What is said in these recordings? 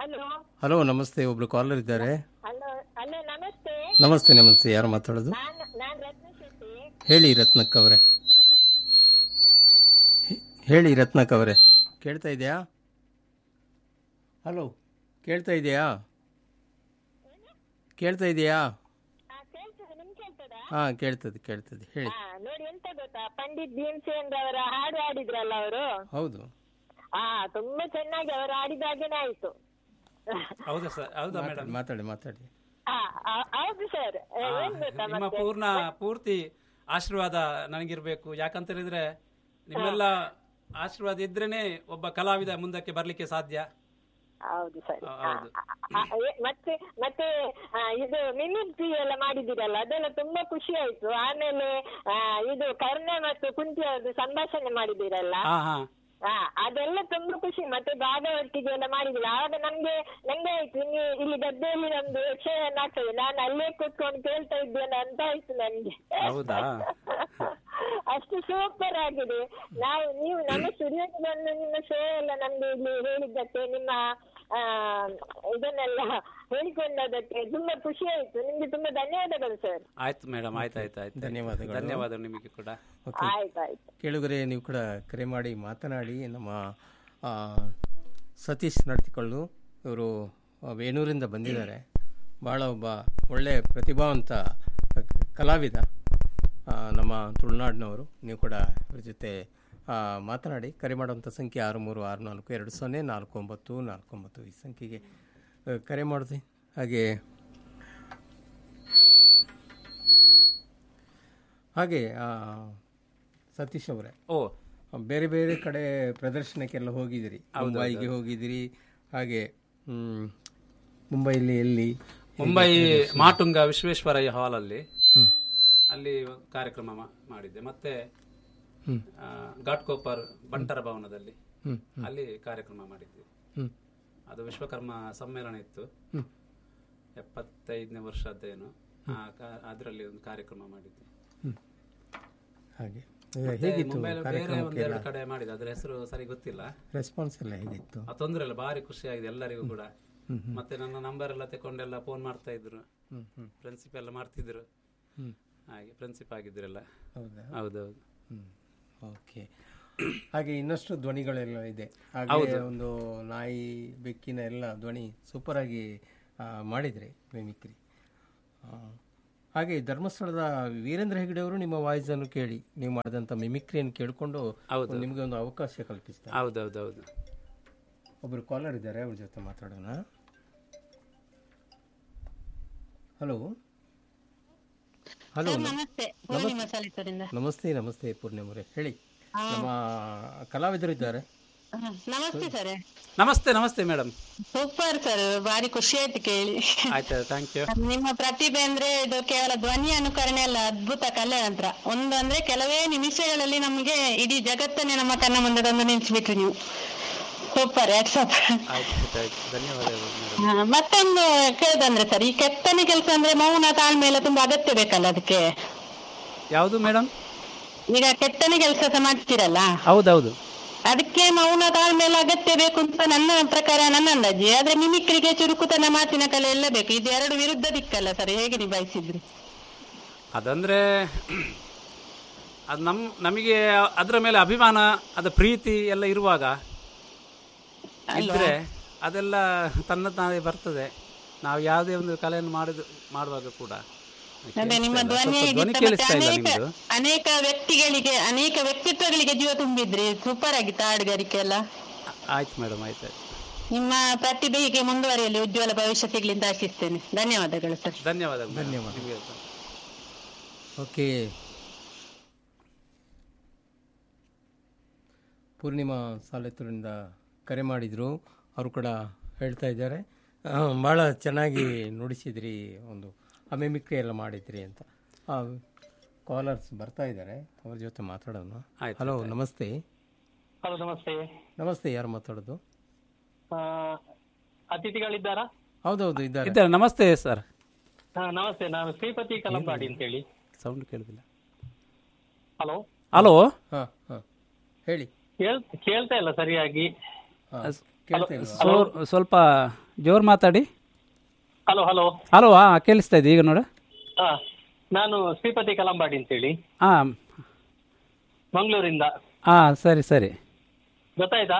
Hello hello ನಮಸ್ತೆ ಒಬ್ರು collar ಇದ್ದಾರೆ ಹಲೋ ಹಲೋ ನಮಸ್ತೆ ನಮಸ್ತೆ ನಮಸ್ತೆ ಯಾರು ಮಾತಾಡೋದು ನಾನು ನಾನು ರತ್ನ ಶೆಟ್ಟಿ ಹೇಳಿ ರತ್ನಕ್ ಅವರೇ ಹೇ- ಹೇಳಿ ರತ್ನಕ್ ಅವರೇ ಕೇಳ್ತಾ ಇದೆಯಾ ಹಲೋ ಕೇಳ್ತಾ ಇದೆಯಾ ಕೇಳ್ತಾ ಇದೆಯಾ ಹಾ ಕೇಳ್ತದೆ ನಿಮ್ ಕೇಳ್ತದ ಹಾಂ ಕೇಳ್ತದೆ ಕೇಳ್ತದೆ ಹೇಳಿ ಹಾ ನೋಡಿ ಎಂತ ಗೊತ್ತಾ ಪಂಡಿತ್ ಭೀಮಸೇನ್ ಅವರ ಹಾಡು ಹಾಡಿದ್ರಲ್ಲ ಅವರು ಹೌದು ಹಾ ತುಂಬಾ ಚೆನ್ನಾಗಿ ಅವರು ಹಾಡಿದಾಗೇನೆ ಆಯ್ತು ಹೌದಾ ಸರ್ ಹೌದಾ ಮೇಡಮ್ ಮಾತಾಡಿ ಮಾತಾಡಿ ಹಾ ಆ- ಹೌದು ಸರ್ ಏನ್ ಗೊತ್ತಾ ನಿಮ್ಮ ಮತ್ತೆ ಪೂರ್ಣ ಪೂರ್ತಿ ಆಶೀರ್ವಾದ ನನಗಿರ್ಬೇಕು ಯಾಕಂತ ಹೇಳಿದ್ರೆ ನಿಮ್ಮೆಲ್ಲ ಆಶೀರ್ವಾದ ಇದ್ರೇನೆ ಒಬ್ಬ ಕಲಾವಿದ ಮುಂದಕ್ಕೆ ಬರ್ಲಿಕ್ಕೆ ಸಾಧ್ಯ ಹೌದು ಸರಿ ಆ, ಹಾ, ಹೌದು. ಆ, ಆ, ಏ- ಮತ್ತೆ ಮತ್ತೆ ಆ, ಇದು ಮಿಮಿಕ್ರಿ ಎಲ್ಲ ಮಾಡಿದಿರಲ್ಲ ಅದೆಲ್ಲ ತುಂಬಾ ಖುಷಿ ಆಯ್ತು ಆಮೇಲೆ ಆ, ಇದು ಕರ್ಣೆ ಮತ್ತು ಕುಂತಿ ಅವ್ರದ್ದು ಸಂಭಾಷಣೆ ಮಾಡಿದಿರಲ್ಲ ಹಾ ಹಾ ಹಾ ಅದೆಲ್ಲ ತುಂಬಾ ಖುಷಿ ಮತ್ತೆ ಭಾಗವತಿಗೆ ಎಲ್ಲ ಮಾಡಿದಿಲ್ಲ ಆವಾಗ ನಮ್ಗೆ ನಂಗೆ ಆಯ್ತು ಇಲ್ಲಿ ಇಲ್ಲಿ ಗದ್ದೆಯಲ್ಲಿ ನಮ್ದು ಯಕ್ಷಗಾನ ಆಗ್ತದೆ ನಾನು ಅಲ್ಲೇ ಕೂತ್ಕೊಂಡು ಕೇಳ್ತಾ ಇದ್ದೇನೆ ಅಂತ ಆಯ್ತು ನನ್ಗೆ ಹೌದಾ ಅಷ್ಟು ಸೂಪರ್ ಆಗಿದೆ ನಾವು ನೀವು ನಮ್ಮ ಸ್ಟುಡಿಯೋಗೆ ಬಂದು ನಿಮ್ಮ ಶೋ ಎಲ್ಲ ನಮ್ಗೆ ಇಲ್ಲಿ ಹೇಳಿದ್ದಕ್ಕೆ ನಿಮ್ಮ ಆ, ಇದನ್ನೆಲ್ಲ ಹೇಳಿಕೊಂಡದಕ್ಕೆ ತುಂಬಾ ಖುಷಿ ಆಯ್ತು ನಿಮ್ಗೆ ತುಂಬಾ ಧನ್ಯವಾದಗಳು ಸರ್ ಆಯ್ತು ಮೇಡಮ್ ಆಯ್ತು ಆಯ್ತು ಆಯ್ತು ಧನ್ಯವಾದಗಳು. ಧನ್ಯವಾದ ನಿಮಗೆ ಕೂಡ ಓಕೆ ಆಯ್ತು ಆಯ್ತು ಕೇಳುಗರೆ ನೀವು ಕೂಡ ಕರೆ ಮಾಡಿ ಮಾತನಾಡಿ ನಮ್ಮ ಆ, ಸತೀಶ್ ನಡ್ತಿಕೊಳ್ಳು ಇವರು ವೇಣೂರಿಂದ ಬಂದಿದ್ದಾರೆ ಭಾಳ ಒಬ್ಬ ಒಳ್ಳೆಯ ಪ್ರತಿಭಾವಂತ ಕಲಾವಿದ ಆ, ನಮ್ಮ ತುಳುನಾಡಿನವರು ನೀವು ಕೂಡ ಇವ್ರ ಜೊತೆ ಆ, ಮಾತನಾಡಿ ಕರೆ ಮಾಡುವಂಥ ಸಂಖ್ಯೆ ಆರು ಮೂರು ಆರು ನಾಲ್ಕು ಎರಡು ಸೊನ್ನೆ ನಾಲ್ಕು ಒಂಬತ್ತು ನಾಲ್ಕು ಒಂಬತ್ತು ಈ ಸಂಖ್ಯೆಗೆ ಆ, ಕರೆ ಮಾಡಿದೆ ಹಾಗೆ ಹಾಗೆ ಆ, ಸತೀಶ್ ಅವರೇ ಓ ಬೇರೆ ಬೇರೆ ಕಡೆ ಪ್ರದರ್ಶನಕ್ಕೆಲ್ಲ ಹೋಗಿದಿರಿ ಮುಂಬೈಗೆ ಹೋಗಿದಿರಿ ಹಾಗೆ ಹ್ಮ್, ಮುಂಬೈಲಿ ಎಲ್ಲಿ ಮುಂಬೈ ಮಾಟುಂಗ ವಿಶ್ವೇಶ್ವರಯ್ಯ ಹಾಲ್ ಅಲ್ಲಿ ಹ್ಮ್. ಅಲ್ಲಿ ಒಂದು ಕಾರ್ಯಕ್ರಮ ಮಾ- ಮಾಡಿದ್ದೆ ಮತ್ತೆ ಹ್ಮ್. ಆ, ಘಾಟ್ಕೋಪರ್ ಬಂಟರ ಭವನದಲ್ಲಿ ಹ್ಮ್, ಅಲ್ಲಿ ಕಾರ್ಯಕ್ರಮ ಮಾಡಿದ್ವಿ ಹ್ಮ್, ಅದು ವಿಶ್ವಕರ್ಮ ಸಮ್ಮೇಳನ ಇತ್ತು ಹ್ಮ್. ಎಪ್ಪತ್ತೈದನೇ ವರ್ಷದ್ದೇನು ಅದರಲ್ಲಿ ಒಂದು ಕಾರ್ಯಕ್ರಮ ಮಾಡಿದ್ವಿ ಹಾಗೆ ಮತ್ತೆ ಹೇಗಿತ್ತು ಮುಂಬೈಲಿ ಬೇರೆ ಕಾರ್ಯಕ್ರಮಕ್ಕೆ ಒಂದೆರಡು ಕಡೆ ಮಾಡಿದೆ ಅದ್ರ ಹೆಸರು ಸರಿ ಗೊತ್ತಿಲ್ಲ ರೆಸ್ಪಾನ್ಸ್ ಎಲ್ಲ ಹೇಗಿತ್ತು ಆ ತೊಂದ್ರೆ ಇಲ್ಲ ಭಾರಿ ಖುಷಿ ಆಗಿದೆ ಎಲ್ಲರಿಗೂ ಕೂಡ ಮತ್ತೆ ನನ್ನ ನಂಬರ್ ಎಲ್ಲ ತಕೊಂಡೆಲ್ಲ ಫೋನ್ ಮಾಡ್ತಾ ಇದ್ರು ಹ್ಮ್, ಹ್ಮ್. ಪ್ರಿನ್ಸಿಪ್ ಎಲ್ಲ ಮಾಡ್ತಿದ್ರು ಹ್ಮ್. ಹಾಗೆ ಪ್ರಿನ್ಸಿಪ್ ಆಗಿದ್ರಲ್ಲ ಹೌದಾ ಹೌದೌದು ಹ್ಮ್ ಓಕೆ ಹಾಗೆ ಇನ್ನಷ್ಟು ಧ್ವನಿಗಳೆಲ್ಲ ಇದೆ ಹಾಗೆ ಒಂದು ನಾಯಿ ಬೆಕ್ಕಿನ ಎಲ್ಲ ಧ್ವನಿ ಸೂಪರ್ ಆಗಿ ಆ, ಮಾಡಿದ್ರಿ ಮಿಮಿಕ್ರಿ ಆ, ಹಾಗೆ ಧರ್ಮಸ್ಥಳದ ವೀರೇಂದ್ರ ಹೆಗಡೆ ಅವರು ನಿಮ್ಮ ವಾಯ್ಸ್ ಅನ್ನು ಕೇಳಿ ನೀವು ಮಾಡಿದಂಥ ಮಿಮಿಕ್ರಿಯನ್ನು ಕೇಳಿಕೊಂಡು ಹೌದು. ನಿಮಗೆ ಒಂದು ಅವಕಾಶ ಕಲ್ಪಿಸ್ತಾರೆ ಹೌದೌದೌದು ಒಬ್ಬರು ಕಾಲರ್ ಇದ್ದಾರೆ ಅವ್ರ ಜೊತೆ ಮಾತಾಡೋಣ ಹಲೋ ಹಲೋ ನಮಸ್ತೆ ಪೂರ್ಣಿಮಾ ಸಾಲಿತರಿಂದ ನಮಸ್ತೆ ನಮಸ್ತೆ ಪೂರ್ಣಿಮರೇ ಹೇಳಿ ನಮ್ಮ ಕಲಾವಿದರಿದ್ದಾರೆ ಹ, ನಮಸ್ತೆ ಸರ್ ನಮಸ್ತೆ ನಮಸ್ತೆ ಮೇಡಮ್ ಸೂಪರ್ ಸರ್ ಭಾರಿ ಖುಷಿ ಆಯ್ತು ಕೇಳಿ ಆಯ್ತು ಥ್ಯಾಂಕ್ ಯು ನಿಮ್ಮ ಪ್ರತಿಭೆ ಅಂದ್ರೆ ಇದು ಕೇವಲ ಧ್ವನಿ ಅನುಕರಣೆ ಅಲ್ಲ ಅದ್ಭುತ ಕಲೆ ಅಂತ ಒಂದು ಅಂದ್ರೆ ಕೆಲವೇ ನಿಮಿಷಗಳಲ್ಲಿ ನಮಗೆ ಇಡೀ ಜಗತ್ತನ್ನೇ ನಮ್ಮ ಕಣ್ಣ ಮುಂದೆ ತಂದು ನಿಲ್ಸ್ಬಿಟ್ರಿ ನೀವು ಸೂಪರ್ ವಾಟ್ಸಪ್ ಆಯ್ತು ಆಯ್ತು ಆಯ್ತು ಧನ್ಯವಾದಗಳು ಮೇಡಮ್ ಮತ್ತೊಂದು ಕೇಳ್ದಂದ್ರೆ ಸರ್ ಈ ಕೆತ್ತನೆ ಕೆಲಸ ಅಂದ್ರೆ ಮೌನ ತಾಳ್ಮೆ ಎಲ್ಲ ತುಂಬಾ ಅಗತ್ಯ ಬೇಕಲ್ಲ ಅದಕ್ಕೆ ಯಾವುದು ಮೇಡಮ್ ಈಗ ಕೆತ್ತನೆ ಕೆಲಸ ಮಾಡ್ತೀರಲ್ಲ ಹೌದೌದು ಅದಕ್ಕೆ ಮೌನ ತಾಳ್ಮೆ ಎಲ್ಲ ಅಗತ್ಯ ಬೇಕು ಅಂತ ನನ್ನ ಪ್ರಕಾರ ನನ್ನ ಅಂದಾಜಿ ಆದ್ರೆ ಮಿಮಿಕ್ರಿಗೆ ಚುರುಕುತನ ಮಾತಿನ ಕಲೆ ಎಲ್ಲ ಬೇಕು ಇದು ಎರಡು ವಿರುದ್ಧ ದಿಕ್ಕಲ್ಲ ಸರ್ ಹೇಗೆ ನಿಭಾಯಿಸಿದ್ರಿ ಅದಂದ್ರೆ ಅದು ನಮ್ ನಮಗೆ ಅದರ ಮೇಲೆ ಅಭಿಮಾನ ಅದ ಪ್ರೀತಿ ಎಲ್ಲ ಇರುವಾಗ ಇದ್ರೆ ಅದೆಲ್ಲ ತನ್ನ ತಾನೇ ಬರ್ತದೆ ನಾವು ಯಾವುದೇ ಒಂದು ಕಲೆಯನ್ನು ಮಾಡಿದ ಮಾಡುವಾಗ ಕೂಡ ಅದೇ ನಿಮ್ಮ ಕೇಳಿಸ್ತಾ ಇಲ್ಲ. ಧ್ವನಿ ಸ್ವಲ್ಪ ಧ್ವನಿ ಕೇಳಿಸ್ತಾ ಇಲ್ಲ ಅನೇಕ ನಿಮ್ದು ಅನೇಕ ವ್ಯಕ್ತಿಗಳಿಗೆ ಅನೇಕ ವ್ಯಕ್ತಿತ್ವಗಳಿಗೆ ಜೀವ ತುಂಬಿದ್ರಿ ಸೂಪರ್ ಆಗಿತ್ತು ಹಾಡುಗಾರಿಕೆ ಎಲ್ಲ ಆಯ್ತು ಮೇಡಮ್ ಆಯ್ತು ಆಯ್ತು ನಿಮ್ಮ ಪ್ರತಿಭೆ ಹೀಗೆ ಮುಂದುವರಿಯಲಿ ಉಜ್ವಲ ಭವಿಷ್ಯ ಸಿಗ್ಲಿ ಅಂತ ಆಶಿಸ್ತೇನೆ ಧನ್ಯವಾದಗಳು ಸರ್ ಧನ್ಯವಾದಗಳು madam. ಧನ್ಯವಾದ. ನಿಮ್ಗೆ ಓಕೆ ಪೂರ್ಣಿಮಾ ಸಾಲೆತ್ತೂರಿಂದ ಕರೆ ಮಾಡಿದರು ಅವರು ಕೂಡ ಹೇಳ್ತಾ ಇದ್ದಾರೆ ಭಾಳ ಚೆನ್ನಾಗಿ ನುಡಿಸಿದ್ರಿ ಒಂದು ಅಮೆಮಿಕ್ರಿ ಎಲ್ಲ ಮಾಡಿದ್ರಿ ಅಂತ ಕಾಲರ್ಸ್ ಬರ್ತಾ ಇದ್ದಾರೆ ಅವ್ರ ಜೊತೆ ಮಾತಾಡೋಣ ಆಯ್ತು, ಹಲೋ ನಮಸ್ತೆ ಹಲೋ ನಮಸ್ತೆ ನಮಸ್ತೆ ಯಾರು ಮಾತಾಡೋದು ಆ, ಅತಿಥಿಗಳಿದ್ದಾರಾ ಹೌದೌದು ಇದ್ದಾರೆ ಇದ್ದಾರೆ ನಮಸ್ತೆ ಸರ್ ಹಾ ನಮಸ್ತೆ ನಾನು ಶ್ರೀಪತಿ ಕಲಂಬಾಡಿ ಅಂತೇಳಿ ಸೌಂಡ್ ಕೇಳುದಿಲ್ಲ ಹಲೋ ಹಲೋ ಹಾಂ ಹಾಂ ಹೇಳಿ ಕೇಳ್ ಕೇಳ್ತಾ ಇಲ್ಲ ಸರಿಯಾಗಿ ಹಾಂ ಕೇಳ್ತಾ ಇಲ್ವಾ ಸೊ- ಸ್ವಲ್ಪ ಜೋರು ಮಾತಾಡಿ ಹಲೋ ಹಲೋ ಹಲೋ ಹಾಂ ಕೇಳಿಸ್ತಾ ಇದೆ ಈಗ ನೋಡು ಹಾ ನಾನು ಶ್ರೀಪತಿ ಕಲಂಬಾಡಿ ಅಂತೇಳಿ ಹಾಂ ಮಂಗಳೂರಿಂದ ಹಾಂ ಸರಿ ಸರಿ ಗೊತ್ತಾಯ್ತಾ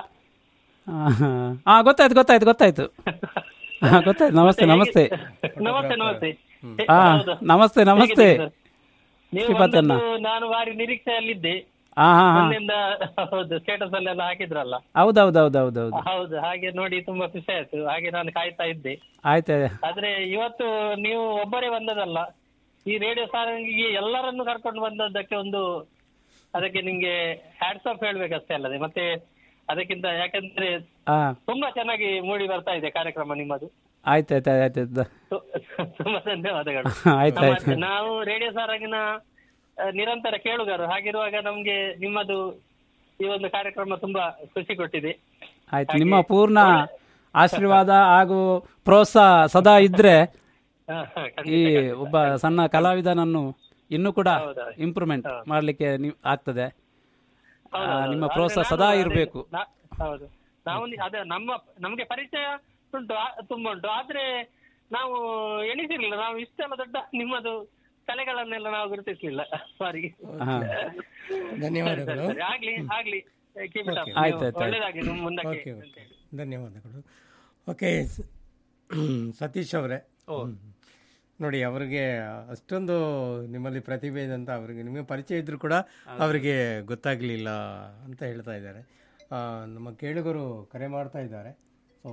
ಹಾಂ ಗೊತ್ತಾಯ್ತು ಗೊತ್ತಾಯ್ತು ಗೊತ್ತಾಯ್ತು ಹಾಂ ಗೊತ್ತಾಯ್ತು ನಮಸ್ತೆ ನಮಸ್ತೆ ನಮಸ್ತೆ ನಮಸ್ತೆ ಹೇ, ಹಾಂ ಹೌದು. ನಮಸ್ತೆ ನಮಸ್ತೆ ಹೇಗಿದ್ದೀರಿ ಸರ್? ನೀವು ಶ್ರೀಪತಿ ಅಣ್ಣ. ಬಂದದ್ದು ನಾನು ಭಾರಿ ನಿರೀಕ್ಷೆಯಲ್ಲಿದ್ದೆ ಹಾಂ ಹಾಂ ಹಾಂ ಮೊನ್ನೆಯಿಂದ ಹೌದು ಸ್ಟೇಟಸ್ ಅಲ್ಲೆಲ್ಲ ಹಾಕಿದ್ರಲ್ಲ ಹೌದು ಹೌದು ಹೌದು ಹೌದು ಹೌದು ಹೌದು ಹಾಗೆ ನೋಡಿ ತುಂಬಾ ಖುಷಿ ಆಯ್ತು ಹಾಗೆ ನಾನು ಕಾಯ್ತಾ ಇದ್ದೆ ಆಯ್ತು ಆದ್ರೆ ಇವತ್ತು ನೀವು ಒಬ್ಬರೇ ಬಂದದಲ್ಲ ಈ ರೇಡಿಯೋ ಸಾರಂಗಿಗೆ ಎಲ್ಲರನ್ನು ಕರ್ಕೊಂಡು ಬಂದದ್ದಕ್ಕೆ ಒಂದು ಅದಕ್ಕೆ ನಿಮ್ಗೆ ಹ್ಯಾಟ್ಸ್ ಆಫ್ ಹೇಳ್ಬೇಕಷ್ಟೇ ಅಲ್ಲದೆ ಮತ್ತೆ ಅದಕ್ಕಿಂತ ಯಾಕಂದ್ರೆ ಹಾಂ ತುಂಬಾ ಚೆನ್ನಾಗಿ ಮೂಡಿ ಬರ್ತಾ ಇದೆ ಕಾರ್ಯಕ್ರಮ ನಿಮ್ಮದು ಆಯ್ತು ಆಯ್ತು ಆಯ್ತು ಆಯ್ತು ತು- ತುಂಬಾ ಧನ್ಯವಾದಗಳು ಆಯ್ತು ಆಯ್ತು ನಮ್ಮ- ನಾವು ರೇಡಿಯೋ ಸಾರಂಗಿನ ಆ, ನಿರಂತರ ಕೇಳುಗರು ಹಾಗಿರುವಾಗ ನಮ್ಗೆ ನಿಮ್ಮದು ಈ ಒಂದು ಕಾರ್ಯಕ್ರಮ ತುಂಬಾ ಖುಷಿ ಕೊಟ್ಟಿದೆ ಆಯ್ತು ನಿಮ್ಮ ಪೂರ್ಣ ಆಶೀರ್ವಾದ ಹಾಗೂ ಪ್ರೋತ್ಸಾಹ ಸದಾ ಇದ್ರೆ ಹಾ, ಹಾ, ಈ ಖಂಡಿತ. ಒಬ್ಬ ಸಣ್ಣ ಕಲಾವಿದನನ್ನು ಇನ್ನೂ ಕೂಡ ಹೌದಾ? ಇಂಪ್ರೂವ್ಮೆಂಟ್ ಮಾಡಲಿಕ್ಕೆ ನೀವು ಆಗ್ತದೆ ಆ, ಹೌದು, ಹೌದು. ನಿಮ್ಮ ಆದ್ರೆ ಪ್ರೋತ್ಸಾಹ ನಾನು ಸದಾ ಅದೇ- ಇರಬೇಕು ನಾ- ಹೌದು ನಾವು ನಿ- ಅದೇ ನಮ್ಮ ನಮ್ಗೆ ಪರಿಚಯ ಉಂಟು ಆ- ತುಂಬಾ ಉಂಟು ಆದ್ರೆ ನಾವು ಎಣಿಸಿರ್ಲಿಲ್ಲ ನಾವು ಇಷ್ಟೆಲ್ಲ ದೊಡ್ಡ ನಿಮ್ಮದು ಕಲೆಗಳನ್ನೆಲ್ಲ ನಾವು ಗುರುತಿಸ್ಲಿಲ್ಲ ಸಾರಿ ಹಾ. ಧನ್ಯವಾದಗಳು ಆಗ್ಲಿ ಆಗ್ಲಿ Keep it up. ಆಯ್ತು, ಆಯ್ತು, ಆಯ್ತು. ಒಳ್ಳೇದಾಗ್ಲಿ ನಿಮ್ಮ ಮುಂದಕ್ಕೆ ಓಕೆ ಓಕೆ ಧನ್ಯವಾದಗಳು ಓಕೆ ಸ- ಸತೀಶ್ ಅವರೇ ನೋಡಿ ಅವರಿಗೆ ಅಷ್ಟೊಂದು ನಿಮ್ಮಲ್ಲಿ ಪ್ರತಿಭೆ ಇದೆ ಅಂತ ಅವರಿಗೆ ನಿಮಗೆ ಪರಿಚಯ ಇದ್ರೂ ಕೂಡ ಅವರಿಗೆ ಗೊತ್ತಾಗಲಿಲ್ಲ ಅಂತ ಹೇಳ್ತಾ ಇದ್ದಾರೆ ಆ, ನಮ್ಮ ಕೇಳುಗರು ಕರೆ ಮಾಡ್ತಾ ಇದ್ದಾರೆ ಸೊ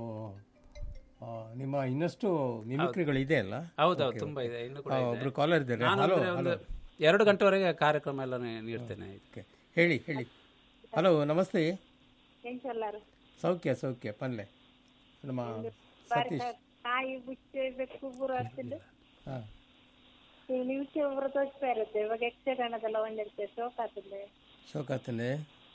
ನಿಮ್ಮ ಇನ್ನಷ್ಟು ಮಿಮಿಕ್ರಿಗಳು ಇದೆ ಅಲ್ಲ ಹೌದೌದು ತುಂಬಾ ಇದೆ ಇನ್ನು ಕೂಡ ಆ, ಇದೆ. ಒಬ್ರು ಕಾಲರ್ ಇದ್ದಾರೆ ನಾನು ಹಲೋ ಅಂದ್ರೆ ಒಂದು ಎರಡು ಗಂಟೆವರೆಗೆ ಕಾರ್ಯಕ್ರಮ ಎಲ್ಲ ನೀ- ನೀಡ್ತೇನೆ ಓಕೆ ಹೇಳಿ ಹೇಳಿ ಹಲೋ ನಮಸ್ತೆ ಎಂಚಲ್ಲಾರು ಸೌಖ್ಯ ಸೌಖ್ಯ ಪನ್ಲೆ ನಮ್ಮ ಸತೀಶ್ ನಾಯಿ ಬುಚ್ಚೆ ಬೆಕ್ಕು ಬುರು ಆಗ್ತಿದ್ದು ಹಾಂ ನೀವು ನಿಮಿಷ ಒಬ್ಬರು ತೋರಿಸ್ತಾ ಇರುತ್ತೆ ಇವಾಗ ಯಕ್ಷಗಾನದೆಲ್ಲ ಒಂದಿರುತ್ತೆ ಶೋಕ ಆಗ್ತದೆ ಶೋಕಾತನೆ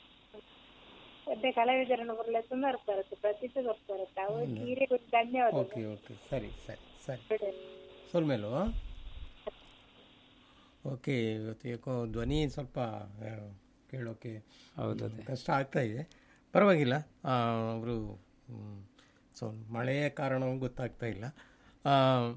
ಅದೇ ಕಲಾವಿದರನ್ನು ಬರಲ್ಲ ತುಂಬ ಇರ್ತಾ ಇರುತ್ತೆ ಪ್ರತಿಷ್ಠೆ ಬರ್ತಾ ಇರುತ್ತೆ ಅವ್ರು ಹೀರೆ ಗೊತ್ತು ಧನ್ಯವಾದ ಓಕೆ ಓಕೆ ಸರಿ ಸರಿ ಸರಿ ಸೋಲ್ಮೇಲು ಓಕೆ ಇವತ್ತು ಯಾಕೋ ಧ್ವನಿ ಸ್ವಲ್ಪ ಆ, ಕೇಳೋಕೆ ಹೌದು ಕಷ್ಟ ಆಗ್ತಾ ಇದೆ ಪರವಾಗಿಲ್ಲ ಅವರು ಸೊ ಮಳೆಯ ಕಾರಣ ಗೊತ್ತಾಗ್ತಾ ಇಲ್ಲ ಆ,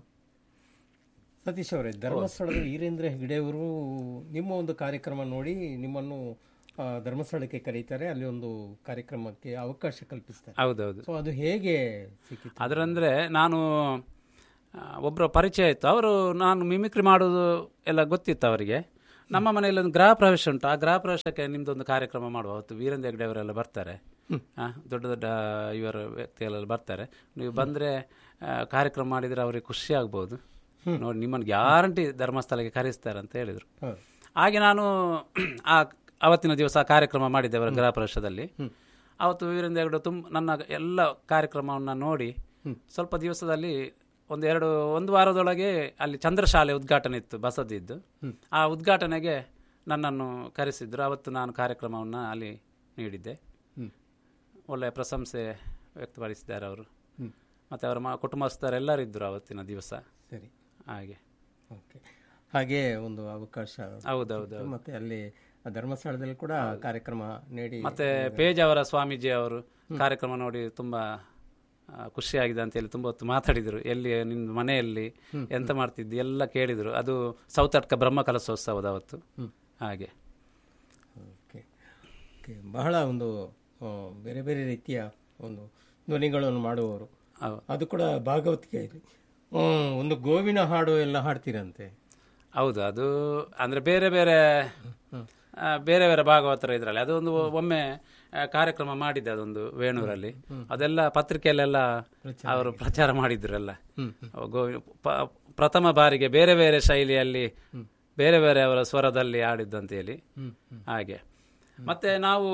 ಸತೀಶ್ ಅವರೇ ಧರ್ಮಸ್ಥಳದ ವೀರೇಂದ್ರ ಹೆಗ್ಡೆ ಅವರು ನಿಮ್ಮ ಒಂದು ಕಾರ್ಯಕ್ರಮ ನೋಡಿ ನಿಮ್ಮನ್ನು ಆ, ಧರ್ಮಸ್ಥಳಕ್ಕೆ ಕರೀತಾರೆ ಅಲ್ಲಿ ಒಂದು ಕಾರ್ಯಕ್ರಮಕ್ಕೆ ಅವಕಾಶ ಕಲ್ಪಿಸ್ತಾರೆ ಹೌದೌದು ಸೊ ಅದು ಹೇಗೆ ಸಿಕ್ಕಿತು ಅದರಂದ್ರೆ ನಾನು ಆ, ಒಬ್ಬರ ಪರಿಚಯ ಇತ್ತು ಅವರು ನಾನು ಮಿಮಿಕ್ರಿ ಮಾಡೋದು ಎಲ್ಲ ಗೊತ್ತಿತ್ತು ಅವರಿಗೆ ನಮ್ಮ ಮನೆಯಲ್ಲಿ ಒಂದು ಗೃಹ ಪ್ರವೇಶ ಉಂಟು ಆ ಗೃಹ ಪ್ರವೇಶಕ್ಕೆ ನಿಮ್ದೊಂದು ಕಾರ್ಯಕ್ರಮ ಮಾಡುವ ಅವತ್ತು ವೀರೇಂದ್ರ ಹೆಗ್ಡೆ ಅವರೆಲ್ಲ ಬರ್ತಾರೆ ಆ, ದೊಡ್ಡ ದೊಡ್ಡ ಇವರ ವ್ಯಕ್ತಿಗಳೆಲ್ಲ ಬರ್ತಾರೆ ನೀವು ಬಂದರೆ ಕಾರ್ಯಕ್ರಮ ಮಾಡಿದರೆ ಅವರಿಗೆ ಖುಷಿ ಆಗ್ಬೋದು ನೋಡಿ ನಿಮ್ಮನ್ನು ಗ್ಯಾರಂಟಿ ಧರ್ಮಸ್ಥಳಕ್ಕೆ ಕರೆಸ್ತಾರೆ ಅಂತ ಹೇಳಿದರು ಹೌದು ಹಾಗೆ ನಾನು ಆ ಅವತ್ತಿನ ದಿವಸ ಕಾರ್ಯಕ್ರಮ ಮಾಡಿದ್ದೆ ಅವರ ಗೃಹ ಪ್ರವೇಶದಲ್ಲಿ ಅವತ್ತು ವೀರೇಂದ್ರ ಹೆಗ್ಡೆ ತುಂಬ ನನ್ನ ಎಲ್ಲ ಕಾರ್ಯಕ್ರಮವನ್ನು ನೋಡಿ ಸ್ವಲ್ಪ ದಿವಸದಲ್ಲಿ ಒಂದು ಎರಡು ಒಂದು ವಾರದೊಳಗೆ ಅಲ್ಲಿ ಚಂದ್ರಶಾಲೆ ಉದ್ಘಾಟನೆ ಇತ್ತು ಬಸದಿದ್ದು ಆ ಉದ್ಘಾಟನೆಗೆ ನನ್ನನ್ನು ಕರೆಸಿದ್ರು ಅವತ್ತು ನಾನು ಕಾರ್ಯಕ್ರಮವನ್ನು ಅಲ್ಲಿ ನೀಡಿದ್ದೆ ಒಳ್ಳೆಯ ಪ್ರಶಂಸೆ ವ್ಯಕ್ತಪಡಿಸಿದ್ದಾರೆ ಅವರು ಮತ್ತು ಅವರ ಮ ಕುಟುಂಬಸ್ಥರೆಲ್ಲರೂ ಇದ್ದರು ಅವತ್ತಿನ ದಿವಸ ಸರಿ ಹಾಗೆ ಓಕೆ ಹಾಗೆ ಒಂದು ಅವಕಾಶ ಹೌದೌದು ಮತ್ತೆ ಅಲ್ಲಿ ಆ ಧರ್ಮಸ್ಥಳದಲ್ಲಿ ಕೂಡ ಕಾರ್ಯಕ್ರಮ ನೀಡಿ ಮತ್ತೆ ಪೇಜಾವರ ಸ್ವಾಮೀಜಿ ಅವರು ಕಾರ್ಯಕ್ರಮ ನೋಡಿ ತುಂಬಾ ಆ, ಖುಷಿಯಾಗಿದೆ ಅಂತ ಹೇಳಿ ತುಂಬಾ ಹೊತ್ತು ಮಾತಾಡಿದರು ಎಲ್ಲಿ ನಿನ್ನ ಮನೆಯಲ್ಲಿ ಎಂತ ಮಾಡ್ತಿದ್ದಿ ಎಲ್ಲ ಕೇಳಿದರು ಅದು ಸೌತಡ್ಕ ಬ್ರಹ್ಮ ಕಲಶೋತ್ಸವದ ಅವತ್ತು ಹಾಗೆ ಓಕೆ ಓಕೆ ಬಹಳ ಒಂದು ಆ, ಬೇರೆ ಬೇರೆ ರೀತಿಯ ಒಂದು ಧ್ವನಿಗಳನ್ನು ಮಾಡುವವರು ಹೌದು. ಅದು ಕೂಡ ಭಾಗವತಿಕೆಯಲ್ಲಿ ಹ್ಮ್, ಒಂದು ಗೋವಿನ ಹಾಡು ಎಲ್ಲ ಹಾಡ್ತೀರಂತೆ ಹೌದು ಅದು ಅಂದ್ರೆ ಬೇರೆ ಬೇರೆ ಆ, ಬೇರೆ ಬೇರೆ ಭಾಗವತರ ಇದರಲ್ಲಿ ಅದು ಒಂದು ಒಮ್ಮೆ ಆ, ಕಾರ್ಯಕ್ರಮ ಮಾಡಿದ್ದೆ ಅದೊಂದು ವೇಣೂರಲ್ಲಿ ಅದೆಲ್ಲ ಪತ್ರಿಕೆಯಲ್ಲೆಲ್ಲ ಅವರು ಪ್ರಚಾರ ಮಾಡಿದ್ರಲ್ಲ ಗೋವಿ ಪ- ಪ್ರಥಮ ಬಾರಿಗೆ ಬೇರೆ ಬೇರೆ ಶೈಲಿಯಲ್ಲಿ ಬೇರೆ ಬೇರೆ ಅವರ ಸ್ವರದಲ್ಲಿ ಆಡಿದ್ದು ಅಂತ ಹೇಳಿ ಹಾಗೆ ಮತ್ತೆ ನಾವು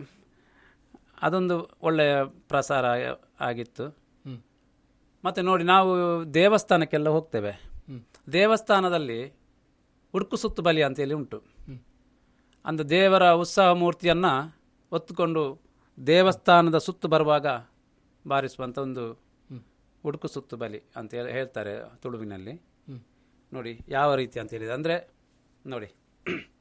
ಅದೊಂದು ಒಳ್ಳೆಯ ಪ್ರಸಾರ ಆಗಿತ್ತು ಮತ್ತೆ ನೋಡಿ ನಾವು ದೇವಸ್ಥಾನಕ್ಕೆಲ್ಲ ಹೋಗ್ತೇವೆ ದೇವಸ್ಥಾನದಲ್ಲಿ ಉಡುಕು ಸುತ್ತು ಬಲಿ ಅಂತೇಳಿ ಉಂಟು ಅಂದು ದೇವರ ಉತ್ಸವ ಮೂರ್ತಿಯನ್ನ ಹೊತ್ತುಕೊಂಡು ದೇವಸ್ಥಾನದ ಸುತ್ತು ಬರುವಾಗ ಬಾರಿಸುವಂಥ ಒಂದು ಉಡುಕು ಸುತ್ತು ಬಲಿ ಅಂತ ಹೇಳಿ ಹೇಳ್ತಾರೆ ತುಳುವಿನಲ್ಲಿ ನೋಡಿ ಯಾವ ರೀತಿ ಅಂತ ಹೇಳಿದ್ರೆ ಅಂದರೆ ನೋಡಿ